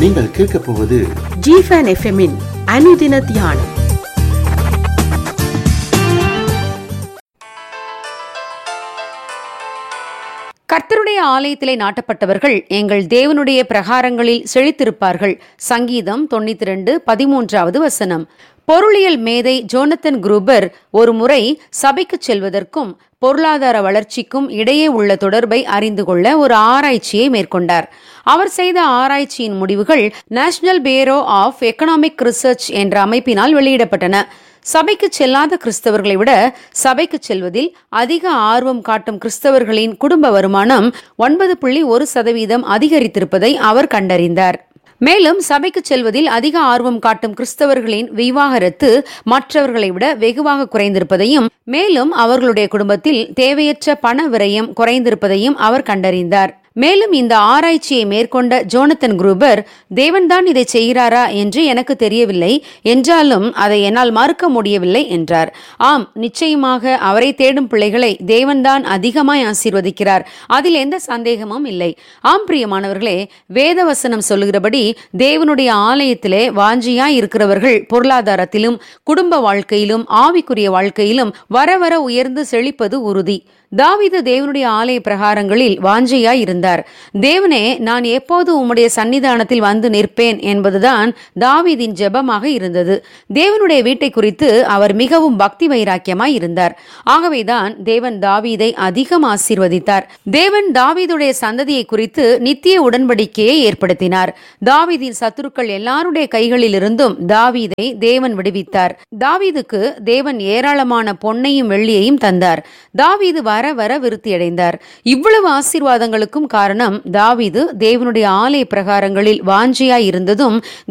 நீங்கள் கேட்கப் போவது ஜிஃபன் எஃப்எம்மின் அனுதின தியானம் கர்த்தருடைய ஆலயத்திலே நாட்டப்பட்டவர்கள் எங்கள் தேவனுடைய பிரகாரங்களில் செழித்திருப்பார்கள் சங்கீதம் தொண்ணூத்தி ரெண்டு பதிமூன்றாவது வசனம் பொருளியல் மேதை ஜோனத்தன் குரூபர் ஒரு முறை சபைக்கு செல்வதற்கும் பொருளாதார வளர்ச்சிக்கும் இடையே உள்ள தொடர்பை அறிந்து கொள்ள ஒரு ஆராய்ச்சியை மேற்கொண்டார் அவர் செய்த ஆராய்ச்சியின் முடிவுகள் நேஷனல் பேரோ ஆஃப் எக்கனாமிக் ரிசர்ச் என்ற அமைப்பினால் வெளியிடப்பட்டன சபைக்கு செல்லாத கிறிஸ்தவர்களை விட சபைக்கு செல்வதில் அதிக ஆர்வம் காட்டும் கிறிஸ்தவர்களின் குடும்ப வருமானம் ஒன்பது புள்ளி ஒரு சதவீதம் அதிகரித்திருப்பதை அவர் கண்டறிந்தார் மேலும் சபைக்கு செல்வதில் அதிக ஆர்வம் காட்டும் கிறிஸ்தவர்களின் விவாகரத்து மற்றவர்களை விட வெகுவாக குறைந்திருப்பதையும் மேலும் அவர்களுடைய குடும்பத்தில் தேவையற்ற பண விரயம் குறைந்திருப்பதையும் அவர் கண்டறிந்தார் மேலும் இந்த ஆராய்ச்சியை மேற்கொண்ட ஜோனத்தன் குரூபர் தேவன்தான் இதை செய்கிறாரா என்று எனக்கு தெரியவில்லை என்றாலும் அதை என்னால் மறுக்க முடியவில்லை என்றார் ஆம் நிச்சயமாக அவரை தேடும் பிள்ளைகளை தேவன்தான் அதிகமாய் ஆசீர்வதிக்கிறார் அதில் எந்த சந்தேகமும் இல்லை ஆம் பிரியமானவர்களே வேதவசனம் சொல்லுகிறபடி தேவனுடைய ஆலயத்திலே வாஞ்சியாய் இருக்கிறவர்கள் பொருளாதாரத்திலும் குடும்ப வாழ்க்கையிலும் ஆவிக்குரிய வாழ்க்கையிலும் வர வர உயர்ந்து செழிப்பது உறுதி தாவீது தேவனுடைய ஆலய பிரகாரங்களில் வாஞ்சையாய் இருந்தார் தேவனே நான் எப்போது உம்முடைய சன்னிதானத்தில் வந்து நிற்பேன் என்பதுதான் தாவீதின் ஜெபமாக இருந்தது தேவனுடைய வீட்டை குறித்து அவர் மிகவும் பக்தி வைராக்கியமாய் இருந்தார் ஆகவேதான் தேவன் தாவீதை அதிகம் ஆசீர்வதித்தார் தேவன் தாவீதுடைய சந்ததியை குறித்து நித்திய உடன்படிக்கையை ஏற்படுத்தினார் தாவீதின் சத்துருக்கள் எல்லாருடைய கைகளிலிருந்தும் தாவீதை தேவன் விடுவித்தார் தாவீதுக்கு தேவன் ஏராளமான பொன்னையும் வெள்ளியையும் தந்தார் தாவீது வர வர விருத்தியடைந்தார் இவ்வளவு ஆசீர்வாதங்களுக்கும் காரணம் தாவீது தேவனுடைய ஆலய பிரகாரங்களில் வாஞ்சியாய் இருந்ததும்